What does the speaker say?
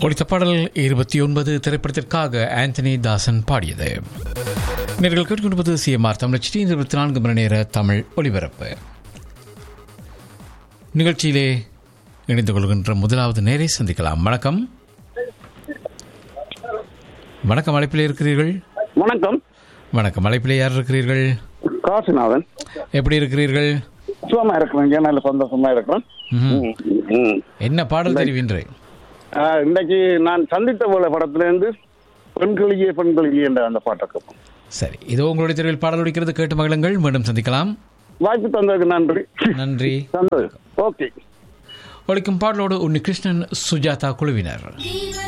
ஒழித்த பாடல் இருபத்தி ஒன்பது திரைப்படத்திற்காக ஆந்தனி தாசன் பாடியது நேர்கள் கேட்டுக்கொண்டிருப்பது சிஎம்ஆர் தமிழச்சி இருபத்தி நான்கு மணி நேர தமிழ் ஒலிபரப்பு நிகழ்ச்சியிலே இணைந்து கொள்கின்ற முதலாவது நேரை சந்திக்கலாம் வணக்கம் வணக்கம் அழைப்பிலே இருக்கிறீர்கள் வணக்கம் வணக்கம் அழைப்பிலே யார் இருக்கிறீர்கள் காசிநாதன் எப்படி இருக்கிறீர்கள் சுகமா இருக்கிறேன் ஏனால சந்தோஷமா இருக்கிறேன் ம்ஹும். ம், ம். என்ன பாடல் தெரிவின்றே ஆ, இன்னைக்கு நான் சந்தித்த போல படத்துல இருந்து பெண்களியே பெண்களியே என்ற அந்த பாட்டை கேட்போம் சரி இதோ உங்களுடைய தெருவில் பாடல் ஒலிக்கிறது கேட்டு மகிழுங்கள் மீண்டும் சந்திக்கலாம் வாய்ப்பு தந்ததுக்கு நன்றி நன்றி தந்தது ஓகே ஒழிக்கும் பாடலோடு உன்னி கிருஷ்ணன் சுஜாதா குழுவினர்